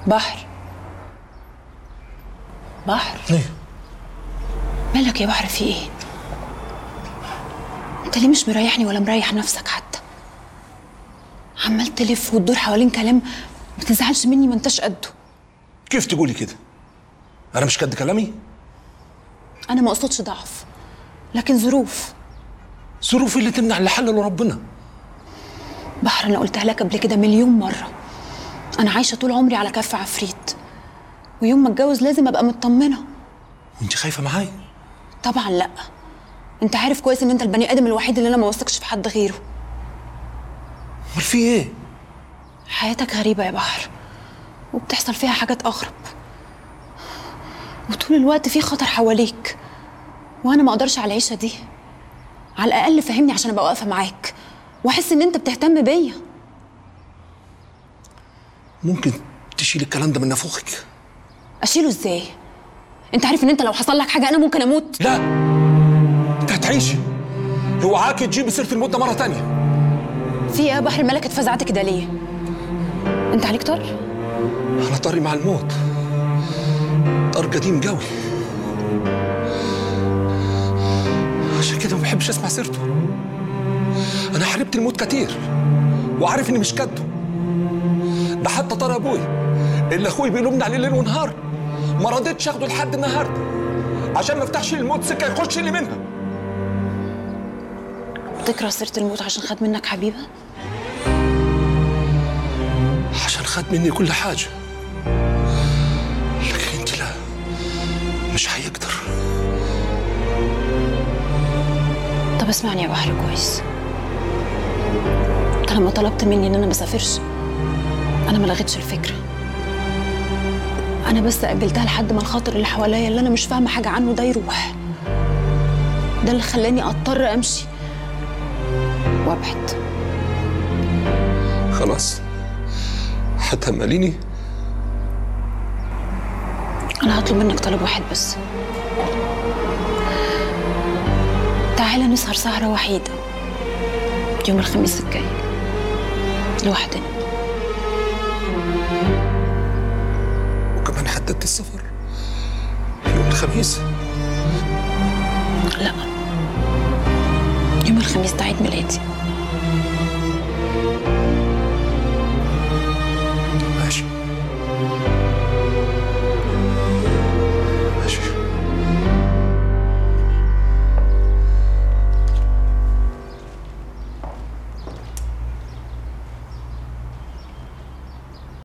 بحر بحر ايه مالك يا بحر في ايه انت ليه مش مريحني ولا مريح نفسك حتى عمال تلف وتدور حوالين كلام ما تزعلش مني ما انتش قده كيف تقولي كده انا مش قد كلامي انا ما اقصدش ضعف لكن ظروف ظروف اللي تمنع اللي حلله ربنا بحر انا قلتها لك قبل كده مليون مره انا عايشه طول عمري على كف عفريت ويوم ما اتجوز لازم ابقى مطمنه وانت خايفه معايا طبعا لا انت عارف كويس ان انت البني ادم الوحيد اللي انا ما وثقش في حد غيره امال في ايه حياتك غريبه يا بحر وبتحصل فيها حاجات اغرب وطول الوقت في خطر حواليك وانا ما اقدرش على العيشه دي على الاقل فهمني عشان ابقى واقفه معاك واحس ان انت بتهتم بيا ممكن تشيل الكلام ده من نافوخك اشيله ازاي انت عارف ان انت لو حصل لك حاجه انا ممكن اموت لا انت هتعيشي اوعاكي تجيبي سيره الموت ده مره تانية في ايه يا بحر مالك اتفزعت كده ليه انت عليك طار انا طاري مع الموت طار قديم قوي عشان كده ما بحبش اسمع سيرته انا حاربت الموت كتير وعارف اني مش كده ده حتى طار ابوي اللي اخوي بيلومني عليه ليل ونهار ما رضيتش اخده لحد النهارده عشان ما افتحش للموت سكه يخش لي منها تكره سيره الموت عشان خد منك حبيبه عشان خد مني كل حاجه لكن انت لا مش هيقدر طب اسمعني يا بحر كويس انت لما طلبت مني ان انا ما اسافرش انا ما لغيتش الفكره انا بس اجلتها لحد ما الخاطر اللي حواليا اللي انا مش فاهمه حاجه عنه ده يروح ده اللي خلاني اضطر امشي وابعد خلاص هتهمليني انا هطلب منك طلب واحد بس تعالى نسهر سهرة وحيدة يوم الخميس الجاي لوحدنا وكمان حددت السفر يوم الخميس لا يوم الخميس ده عيد ميلادي